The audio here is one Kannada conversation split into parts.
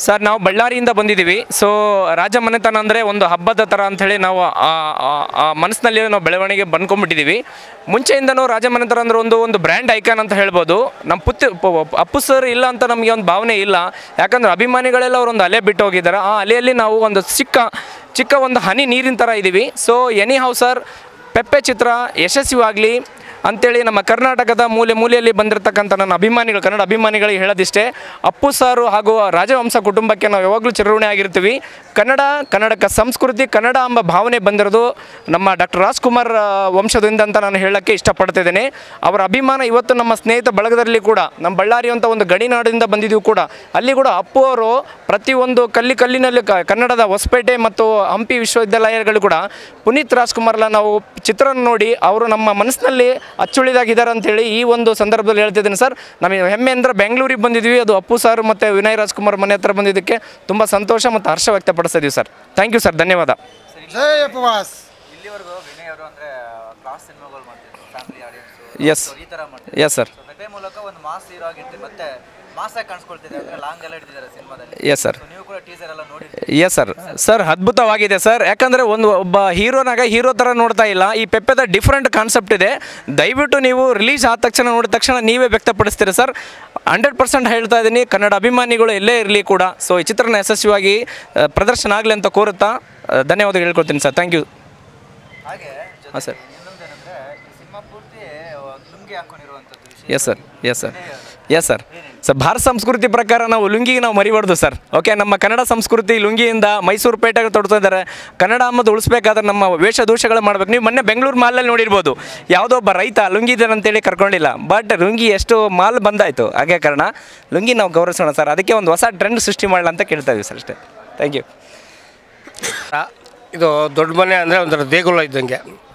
ಸರ್ ನಾವು ಬಳ್ಳಾರಿಯಿಂದ ಬಂದಿದ್ದೀವಿ ಸೊ ರಾಜಮನೆತನ ಅಂದರೆ ಒಂದು ಹಬ್ಬದ ಥರ ಅಂಥೇಳಿ ನಾವು ಆ- ಆ- ಆ ಮನಸ್ಸಿನಲ್ಲಿ ನಾವು ಬೆಳವಣಿಗೆ ಬಂದ್ಕೊಂಡ್ಬಿಟ್ಟಿದ್ದೀವಿ ಮುಂಚೆಯಿಂದನೂ ರಾಜಮನೆತನ ಅಂದ್ರೆ ಒಂದು ಒಂದು ಬ್ರ್ಯಾಂಡ್ ಐಕಾನ್ ಅಂತ ಹೇಳ್ಬೋದು ನಮ್ಮ ಪುತ್ತ ಪ- ಪ- ಅಪ್ಪು ಸರ್ ಇಲ್ಲ ಅಂತ ನಮಗೆ ಒಂದು ಭಾವನೆ ಇಲ್ಲ ಯಾಕಂದ್ರೆ ಅಭಿಮಾನಿಗಳೆಲ್ಲ ಅವರೊಂದು ಅಲೆ ಬಿಟ್ಟು ಹೋಗಿದ್ದಾರೆ ಆ ಅಲೆಯಲ್ಲಿ ನಾವು ಒಂದು ಚಿಕ್ಕ ಚಿಕ್ಕ ಒಂದು ಹನಿ ನೀರಿನ ಥರ ಇದ್ದೀವಿ so anyhow sir Pepe ಚಿತ್ರ ಯಶಸ್ವಿಯಾಗಲಿ ಅಂತೇಳಿ ನಮ್ಮ ಕರ್ನಾಟಕದ ಮೂಲೆ ಮೂಲೆಯಲ್ಲಿ ಬಂದಿರತಕ್ಕಂಥ ನನ್ನ ಅಭಿಮಾನಿಗಳು ಕನ್ನಡ ಅಭಿಮಾನಿಗಳಿಗೆ ಹೇಳೋದಿಷ್ಟೇ ಅಪ್ಪು ಸಾರು ಹಾಗೂ ರಾಜವಂಶ ಕುಟುಂಬಕ್ಕೆ ನಾವು ಯಾವಾಗಲೂ ಚಿರಋಣಿ ಆಗಿರ್ತೀವಿ ಕನ್ನಡ ಕನ್ನಡಕ್ಕೆ ಸಂಸ್ಕೃತಿ ಕನ್ನಡ ಎಂಬ ಭಾವನೆ ಬಂದಿರೋದು ನಮ್ಮ ಡಾಕ್ಟರ್ ರಾಜ್ಕುಮಾರ್ ಆ, ವಂಶದಿಂದ ಅಂತ ನಾನು ಹೇಳೋಕ್ಕೆ ಇಷ್ಟಪಡ್ತಿದ್ದೇನೆ ಅವರ ಅಭಿಮಾನ ಇವತ್ತು ನಮ್ಮ ಸ್ನೇಹಿತ ಬಳಗದಲ್ಲಿ ಕೂಡ ನಮ್ಮ ಬಳ್ಳಾರಿ ಅಂತ ಒಂದು ಗಡಿನಾಡಿನಿಂದ ಬಂದಿದ್ದೀವಿ ಕೂಡ ಅಲ್ಲಿ ಕೂಡ ಅಪ್ಪು ಅವರು ಪ್ರತಿಯೊಂದು ಕಲ್ಲಿ ಕಲ್ಲಿನಲ್ಲಿ ಕ- ಕನ್ನಡದ ಹೊಸಪೇಟೆ ಮತ್ತು ಹಂಪಿ ವಿಶ್ವವಿದ್ಯಾಲಯಗಳು ಕೂಡ ಪುನೀತ್ ರಾಜ್ಕುಮಾರ್ಲ ನಾವು ಚಿತ್ರನ ನೋಡಿ ಅವರು ನಮ್ಮ ಮನಸ್ಸಿನಲ್ಲಿ ಅಚ್ಚುಳಿದಾಗಿದ್ದಾರೆ ಅಂತೇಳಿ ಈ ಒಂದು ಸಂದರ್ಭದಲ್ಲಿ ಹೇಳ್ತಿದ್ದೀನಿ ಸರ್ ನಮಗೆ ಹೆಮ್ಮೆ ಅಂದರೆ ಬೆಂಗಳೂರಿಗೆ ಬಂದಿದ್ವಿ ಅದು ಅಪ್ಪು ಸರ್ ಮತ್ತು ವಿನಯ್ ರಾಜ್ಕುಮಾರ್ ಮನೆ ಹತ್ರ ಬಂದಿದ್ದಕ್ಕೆ ತುಂಬ ಸಂತೋಷ ಮತ್ತು ಹರ್ಷ ವ್ಯಕ್ತಪಡಿಸ್ತಾ ಇದೀವಿ ಸರ್ ಥ್ಯಾಂಕ್ ಯು ಸರ್ ಧನ್ಯವಾದ ಜೈ ಉಪವಾಸ್ ಇಲ್ಲಿವರೆಗೂ ವಿನಯ್ ಅವರು ಅಂದ್ರೆ ಕ್ಲಾಸ್ ಸಿನಿಮಾಗಳು ಮಾಡ್ತಿದ್ರು ಫ್ಯಾಮಿಲಿ ಆಡಿಯನ್ಸ್ ಎಸ್ ಈ ತರ ಮಾಡ್ತಿದ್ರು ಎಸ್ ಸರ್ ಸೊ ಪೆಪೆ ಮೂಲಕ ಒಂದು ಮಾಸ್ ಹೀರೋ ಆಗಿರ್ತೀವಿ ಮತ್ತೆ ಮಾಸ್ ಆಗಿ ಕಾಣಿಸ್ಕೊಳ್ತಿದೆ ಅಂದ್ರೆ ಲಾಂಗ್ ಎಲ್ಲ ಹಿಡಿದಿದ್ದಾರೆ ಸಿನಿಮಾದಲ್ಲಿ ಎಸ್ ಸರ್ ಸೊ ನೀವು ಕೂಡ ಟೀಸರ್ ಎಲ್ಲ ನೋಡಿ ಎಸ್ ಸರ್ ಸರ್ ಅದ್ಭುತವಾಗಿದೆ ಸರ್ ಯಾಕಂದರೆ ಒಂದು ಒಬ್ಬ ಹೀರೋನಾಗ ಹೀರೋ ಥರ ನೋಡ್ತಾ ಇಲ್ಲ ಈ ಪೆಪ್ಪೆದ ಡಿಫ್ರೆಂಟ್ ಕಾನ್ಸೆಪ್ಟ್ ಇದೆ ದಯವಿಟ್ಟು ನೀವು ರಿಲೀಸ್ ಆದ ತಕ್ಷಣ ನೋಡಿದ ತಕ್ಷಣ ನೀವೇ ವ್ಯಕ್ತಪಡಿಸ್ತೀರಿ ಸರ್ ಹಂಡ್ರೆಡ್ ಪರ್ಸೆಂಟ್ ಹೇಳ್ತಾ ಇದ್ದೀನಿ ಕನ್ನಡ ಅಭಿಮಾನಿಗಳು ಎಲ್ಲೇ ಇರಲಿ ಕೂಡ ಸೊ ಈ ಚಿತ್ರನ ಯಶಸ್ವಿಯಾಗಿ ಆ, ಪ್ರದರ್ಶನ ಆಗಲಿ ಅಂತ ಕೋರುತ್ತಾ ಆ, ಧನ್ಯವಾದ ಹೇಳ್ಕೊಳ್ತೀನಿ ಸರ್ ಥ್ಯಾಂಕ್ ಯು ಹಾಗೆ ಹಾಂ ಸರ್ ಇನ್ನೊಂದೇನಂದ್ರೆ ಈ ಸಿನಿಮಾ ಪೂರ್ತಿ ಒಂದು ಲುಂಗಿ ಹಾಕೊಂಡಿರುವಂಥದ್ದು ವಿಷಯ yes sir yes sir yes sir sir Bharata ಸಂಸ್ಕೃತಿ ಪ್ರಕಾರ ನಾವು ಲುಂಗಿಗೆ ನಾವು ಮರಿಬಾರ್ದು ಸರ್ ಓಕೆ ನಮ್ಮ ಕನ್ನಡ ಸಂಸ್ಕೃತಿ ಲುಂಗಿಯಿಂದ ಮೈಸೂರು ಪೇಟೆಗೆ ತೊಡ್ತಾ ಇದ್ದಾರೆ ಕನ್ನಡ ಅನ್ನೋದು ಉಳಿಸ್ಬೇಕಾದ್ರೆ ನಮ್ಮ ವೇಷದೂಷಗಳು ಮಾಡ್ಬೇಕು ನೀವು ಮೊನ್ನೆ ಬೆಂಗಳೂರು ಮಾಲಲ್ಲಿ ನೋಡಿರ್ಬೋದು ಯಾವುದೋ ಒಬ್ಬ ರೈತ ಲುಂಗಿ ಇದ್ದಾನೆ ಅಂತೇಳಿ ಕರ್ಕೊಂಡಿಲ್ಲ ಬಟ್ ಲುಂಗಿ ಎಷ್ಟು ಮಾಲ್ ಬಂದಾಯಿತು ಹಾಗೆ ಕಾರಣ ಲುಂಗಿ ನಾವು ಗೌರವಿಸೋಣ ಸರ್ ಅದಕ್ಕೆ ಒಂದು ಹೊಸ ಟ್ರೆಂಡ್ ಸೃಷ್ಟಿ ಮಾಡಲ ಅಂತ ಕೇಳ್ತಾ ಇದೀವಿ ಸರ್ ಅಷ್ಟೇ ಥ್ಯಾಂಕ್ ಯು ಇದು ದೊಡ್ಡ ಮನೆ ಅಂದರೆ ಒಂಥರ ದೇಗುಲ ಇದ್ದಂಗೆ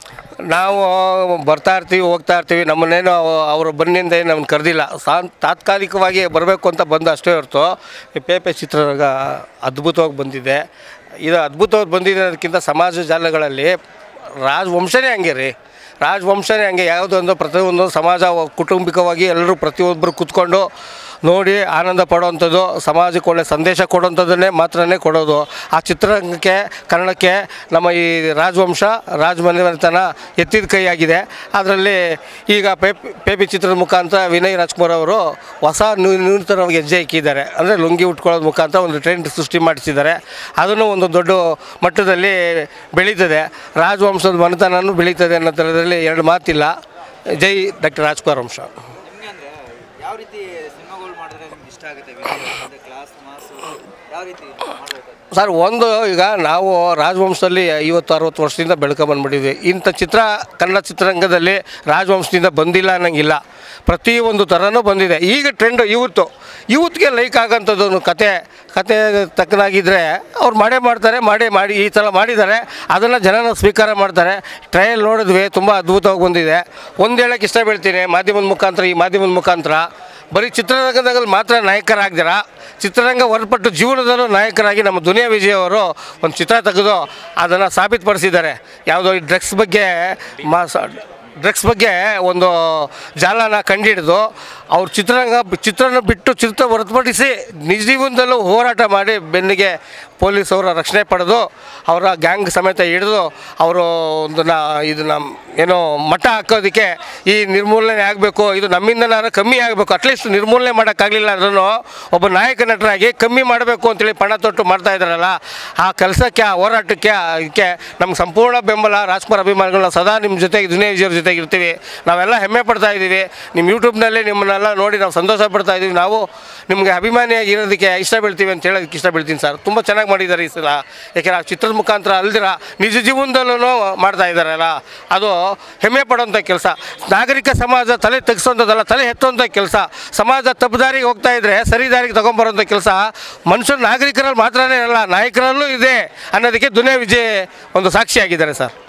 ನಾವು ಬರ್ತಾ ಇರ್ತೀವಿ ಹೋಗ್ತಾ ಇರ್ತೀವಿ ನಮ್ಮನ್ನೇನು ಅವರು ಬನ್ನಿಂದ ಏನು ನಮ್ಮನ್ನು ಕರೆದಿಲ್ಲ ಸಾನ್ ತಾತ್ಕಾಲಿಕವಾಗಿ ಬರಬೇಕು ಅಂತ ಬಂದು ಅಷ್ಟೇ ಹೊರತು ಈ ಪೇಪೆ ಚಿತ್ರರಂಗ ಅದ್ಭುತವಾಗಿ ಬಂದಿದೆ ಇದು ಅದ್ಭುತವಾಗಿ ಬಂದಿದೆ ಅನ್ನೋದಕ್ಕಿಂತ ಸಮಾಜ ಜಾಲಗಳಲ್ಲಿ ರಾಜವಂಶನೇ ಹಂಗೆ ರೀ ರಾಜವಂಶನೇ ಹಂಗೆ ಯಾವುದೊಂದು ಪ್ರತಿಯೊಂದು ಸಮಾಜ ಕುಟುಂಬಿಕವಾಗಿ ಎಲ್ಲರೂ ಪ್ರತಿಯೊಬ್ಬರು ಕೂತ್ಕೊಂಡು ನೋಡಿ ಆನಂದ ಪಡುವಂಥದ್ದು ಸಮಾಜಕ್ಕೆ ಒಳ್ಳೆ ಸಂದೇಶ ಕೊಡುವಂಥದ್ದನ್ನೇ ಮಾತ್ರನೇ ಕೊಡೋದು ಆ ಚಿತ್ರರಂಗಕ್ಕೆ ಕನ್ನಡಕ್ಕೆ ನಮ್ಮ ಈ ರಾಜವಂಶ ರಾಜಮನೆತನ ಎತ್ತಿದ ಕೈಯಾಗಿದೆ ಅದರಲ್ಲಿ ಈಗ ಪೇಪಿ ಪೇಪಿ ಚಿತ್ರದ ಮುಖಾಂತರ ವಿನಯ್ ರಾಜ್ಕುಮಾರ್ ಅವರು ಹೊಸ ನೂ- ನೂತನವಾಗಿ ಹೆಜ್ಜೆ ಇಕ್ಕಿದ್ದಾರೆ ಅಂದರೆ ಲುಂಗಿ ಉಟ್ಕೊಳ್ಳೋದು ಮುಖಾಂತರ ಒಂದು ಟ್ರೆಂಡ್ ಸೃಷ್ಟಿ ಮಾಡಿಸಿದ್ದಾರೆ ಅದನ್ನು ಒಂದು ದೊಡ್ಡ ಮಟ್ಟದಲ್ಲಿ ಬೆಳೀತದೆ ರಾಜವಂಶದ ಮನೆತನನೂ ಬೆಳೀತದೆ ಅನ್ನೋ ಥರದಲ್ಲಿ ಎರಡು ಮಾತಿಲ್ಲ ಜೈ ಡಾಕ್ಟರ್ ರಾಜ್ಕುಮಾರ್ ವಂಶ ನಿಮಗೆ ಅಂದ್ರೆ ಯಾವ ರೀತಿ ಸಿನಿಮಾಗಳು ಮಾಡಿದ್ರೆ ನಿಮ್ಗೆ ಇಷ್ಟ ಆಗುತ್ತೆ ವಿನಯ್ ಕ್ಲಾಸ್ ಮಾಸು ಯಾವ ರೀತಿ ಮಾಡಬೇಕು ಸರ್ ಒಂದು ಈಗ ನಾವು ರಾಜವಂಶದಲ್ಲಿ ಐವತ್ತು ಅರವತ್ತು ವರ್ಷದಿಂದ ಬೆಳ್ಕೊಂಬಂದ್ಬಿಟ್ಟಿದ್ವಿ ಇಂಥ ಚಿತ್ರ ಕನ್ನಡ ಚಿತ್ರರಂಗದಲ್ಲಿ ರಾಜವಂಶದಿಂದ ಬಂದಿಲ್ಲ ಅನ್ನಂಗಿಲ್ಲ ಪ್ರತಿಯೊಂದು ಥರನೂ ಬಂದಿದೆ ಈಗ ಟ್ರೆಂಡ್ ಇವತ್ತು ಇವತ್ತಿಗೆ ಲೈಕ್ ಆಗೋಂಥದ್ದು ಒಂದು ಕತೆ ಕತೆ ತಕ್ಕನಾಗಿದ್ದರೆ ಅವ್ರು ಮಾಡೇ ಮಾಡ್ತಾರೆ ಮಾಡೇ ಮಾಡಿ ಈ ಥರ ಮಾಡಿದ್ದಾರೆ ಅದನ್ನು ಜನನ ಸ್ವೀಕಾರ ಮಾಡ್ತಾರೆ ಟ್ರಯಲ್ ನೋಡಿದ್ವಿ ತುಂಬ ಅದ್ಭುತವಾಗಿ ಬಂದಿದೆ ಒಂದು ಹೇಳಕ್ಕೆ ಇಷ್ಟ ಬೀಳ್ತೀನಿ ಮಾಧ್ಯಮದ ಮುಖಾಂತರ ಈ ಮಾಧ್ಯಮದ ಮುಖಾಂತರ ಬರೀ ಚಿತ್ರರಂಗದಲ್ಲಿ ಮಾತ್ರ ನಾಯಕರಾಗ್ದಿರ ಚಿತ್ರರಂಗ ಹೊರಪಟ್ಟು ಜೀವನದಲ್ಲೂ ನಾಯಕರಾಗಿ ನಮ್ಮ ದುನಿಯಾ ವಿಜಯ್ ಅವರು ಒಂದು ಚಿತ್ರ ತೆಗೆದು ಅದನ್ನು ಸಾಬೀತುಪಡಿಸಿದ್ದಾರೆ ಯಾವುದೋ ಈ ಡ್ರಗ್ಸ್ ಬಗ್ಗೆ ಮಾಸ ಡ್ರಗ್ಸ್ ಬಗ್ಗೆ ಒಂದು ಜಾಲನ ಕಂಡುಹಿಡಿದು ಅವ್ರ ಚಿತ್ರರಂಗ ಚಿತ್ರನ ಬಿಟ್ಟು ಚಿತ್ರ ಹೊರತುಪಡಿಸಿ ನಿಜ ಜೀವನದಲ್ಲೂ ಹೋರಾಟ ಮಾಡಿ ಬೆನ್ನಿಗೆ ಪೊಲೀಸ್ ಅವರ ರಕ್ಷಣೆ ಪಡೆದು ಅವರ ಗ್ಯಾಂಗ್ ಸಮೇತ ಹಿಡಿದು ಅವರು ಒಂದು ನಾ ಇದನ್ನ ಏನೋ ಮಟ್ಟ ಹಾಕೋದಕ್ಕೆ ಈ ನಿರ್ಮೂಲನೆ ಆಗಬೇಕು ಇದು ನಮ್ಮಿಂದನಾದ್ರೂ ಕಮ್ಮಿ ಆಗಬೇಕು ಅಟ್ಲೀಸ್ಟ್ ನಿರ್ಮೂಲನೆ ಮಾಡೋಕ್ಕಾಗಲಿಲ್ಲ ಅಂದ್ರೂ ಒಬ್ಬ ನಾಯಕ ನಟರಾಗಿ ಕಮ್ಮಿ ಮಾಡಬೇಕು ಅಂತೇಳಿ ಪಣ ತೊಟ್ಟು ಮಾಡ್ತಾ ಇದ್ದಾರಲ್ಲ ಆ ಕೆಲಸಕ್ಕೆ ಆ ಹೋರಾಟಕ್ಕೆ ಅದಕ್ಕೆ ನಮ್ಗೆ ಸಂಪೂರ್ಣ ಬೆಂಬಲ ರಾಜ್ಕುಮಾರ್ ಅಭಿಮಾನಿಗಳನ್ನ ಸದಾ ನಿಮ್ಮ ಜೊತೆಗೆ ದುನಿಯಾ ವಿಜಯವ್ರ ಜೊತೆಗೆ ಇರ್ತೀವಿ ನಾವೆಲ್ಲ ಹೆಮ್ಮೆ ಪಡ್ತಾ ಇದ್ದೀವಿ ನಿಮ್ಮ ಯೂಟ್ಯೂಬ್ನಲ್ಲಿ ನಿಮ್ಮನ್ನೆಲ್ಲ ನೋಡಿ ನಾವು ಸಂತೋಷ ಪಡ್ತಾ ಇದ್ದೀವಿ ನಾವು ನಿಮಗೆ ಅಭಿಮಾನಿಯಾಗಿ ಇರೋದಕ್ಕೆ ಇಷ್ಟ ಬೀಳ್ತೀವಿ ಅಂತ ಹೇಳೋದಕ್ಕೆ ಇಷ್ಟ ಬೀಳ್ತೀನಿ ಸರ್ ತುಂಬ ಚೆನ್ನಾಗಿ ಮಾಡಿದ್ದಾರೆ ಈ ಸಲ ಯಾಕೆಂದ್ರೆ ಆ ಚಿತ್ರದ ಮುಖಾಂತರ ಅಲ್ದಿರ ನಿಜ ಜೀವನದಲ್ಲೂ ಮಾಡ್ತಾ ಇದ್ದಾರಲ್ಲ ಅದು ಹೆಮ್ಮೆ ಪಡೋಂಥ ಕೆಲಸ ನಾಗರಿಕ ಸಮಾಜ ತಲೆ ತೆಗೆಸೋಂಥದ್ದಲ್ಲ ತಲೆ ಎತ್ತುವಂಥ ಕೆಲಸ ಸಮಾಜ ತಪ್ಪು ದಾರಿಗೆ ಹೋಗ್ತಾ ಇದ್ರೆ ಸರಿ ದಾರಿಗೆ ತಗೊಂಬರೋಂಥ ಕೆಲಸ ಮನುಷ್ಯರು ನಾಗರಿಕರಲ್ಲಿ ಮಾತ್ರನೇ ಅಲ್ಲ ನಾಯಕರಲ್ಲೂ ಇದೆ ಅನ್ನೋದಕ್ಕೆ ದುನಿಯಾ ವಿಜಯ್ ಒಂದು ಸಾಕ್ಷಿಯಾಗಿದ್ದಾರೆ ಸರ್